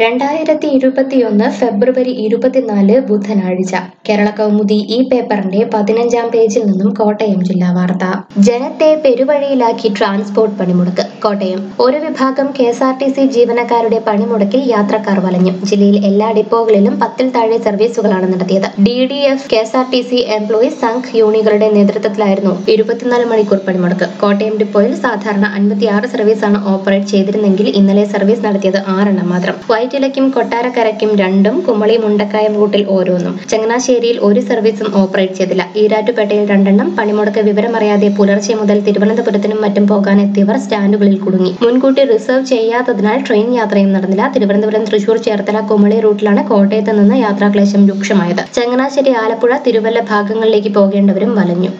രണ്ടായിരത്തി ഇരുപത്തിയൊന്ന് ഫെബ്രുവരി ഇരുപത്തിനാല് ബുധനാഴ്ച കേരള കൗമുദി ഈ പേപ്പറിന്റെ പതിനഞ്ചാം പേജിൽ നിന്നും കോട്ടയം ജില്ലാ വാർത്ത ജനത്തെ പെരുവഴിയിലാക്കി ട്രാൻസ്പോർട്ട് പണിമുടക്ക് കോട്ടയം ഒരു വിഭാഗം K S R T C ജീവനക്കാരുടെ പണിമുടക്കിൽ യാത്രക്കാർ വലഞ്ഞു ജില്ലയിൽ എല്ലാ ഡിപ്പോകളിലും പത്തിൽ താഴെ സർവീസുകളാണ് നടത്തിയത് D D F K S R T C employees Sangh യൂണിയനുകളുടെ നേതൃത്വത്തിലായിരുന്നു ഇരുപത്തിനാല് മണിക്കൂർ പണിമുടക്ക് കോട്ടയം ഡിപ്പോയിൽ സാധാരണ അൻപത്തിയാറ് സർവീസാണ് ഓപ്പറേറ്റ് ചെയ്തിരുന്നെങ്കിൽ ഇന്നലെ സർവീസ് നടത്തിയത് ആറെണ്ണം മാത്രം വൈറ്റിലയ്ക്കും കൊട്ടാരക്കരയ്ക്കും രണ്ടും കുമളി മുണ്ടക്കായം റൂട്ടിൽ ഓരോന്നും ചങ്ങനാശ്ശേരിയിൽ ഒരു സർവീസും ഓപ്പറേറ്റ് ചെയ്തില്ല ഈരാറ്റുപേട്ടയിൽ രണ്ടെണ്ണം പണിമുടക്ക് വിവരമറിയാതെ പുലർച്ചെ മുതൽ തിരുവനന്തപുരത്തിനും മറ്റും പോകാൻ എത്തിയവർ സ്റ്റാൻഡുകളിൽ കുടുങ്ങി മുൻകൂട്ടി റിസർവ് ചെയ്യാത്തതിനാൽ ട്രെയിൻ യാത്രയും നടന്നില്ല തിരുവനന്തപുരം തൃശൂർ ചേർത്തല കുമളി റൂട്ടിലാണ് കോട്ടയത്ത് നിന്ന് യാത്രാക്ലേശം രൂക്ഷമായത് ചങ്ങനാശ്ശേരി ആലപ്പുഴ തിരുവല്ല ഭാഗങ്ങളിലേക്ക് പോകേണ്ടവരും വലഞ്ഞു